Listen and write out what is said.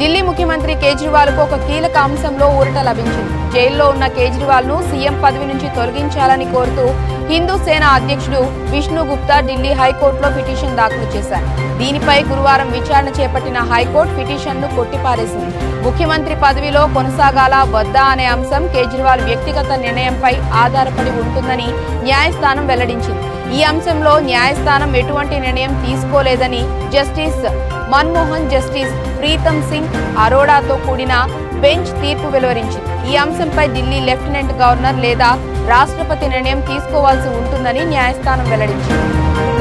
ఢిల్లీ ముఖ్యమంత్రి కేజ్రీవాల్ కు ఒక కీలక అంశంలో ఊరట లభించింది జైల్లో ఉన్న కేజ్రీవాల్ ను సీఎం పదవి నుంచి తొలగించాలని కోరుతూ హిందూ సేన అధ్యక్షుడు విష్ణు గుప్తా ఢిల్లీ హైకోర్టులో పిటిషన్ దాఖలు చేశారు దీనిపై గురువారం విచారణ చేపట్టిన హైకోర్టు పిటిషన్ ను కొట్టిపారేసింది ముఖ్యమంత్రి పదవిలో కొనసాగాలా వద్దా అనే అంశం కేజ్రీవాల్ వ్యక్తిగత నిర్ణయంపై ఆధారపడి ఉంటుందని న్యాయస్థానం వెల్లడించింది ఈ అంశంలో న్యాయస్థానం ఎటువంటి నిర్ణయం తీసుకోలేదని జస్టిస్ మన్మోహన్ జస్టిస్ ప్రీతం సింగ్ అరోడాతో కూడిన బెంచ్ తీర్పు వెలువరించింది ఈ అంశంపై ఢిల్లీ లెఫ్టినెంట్ గవర్నర్ లేదా రాష్ట్రపతి నిర్ణయం తీసుకోవాల్సి ఉంటుందని న్యాయస్థానం వెల్లడించింది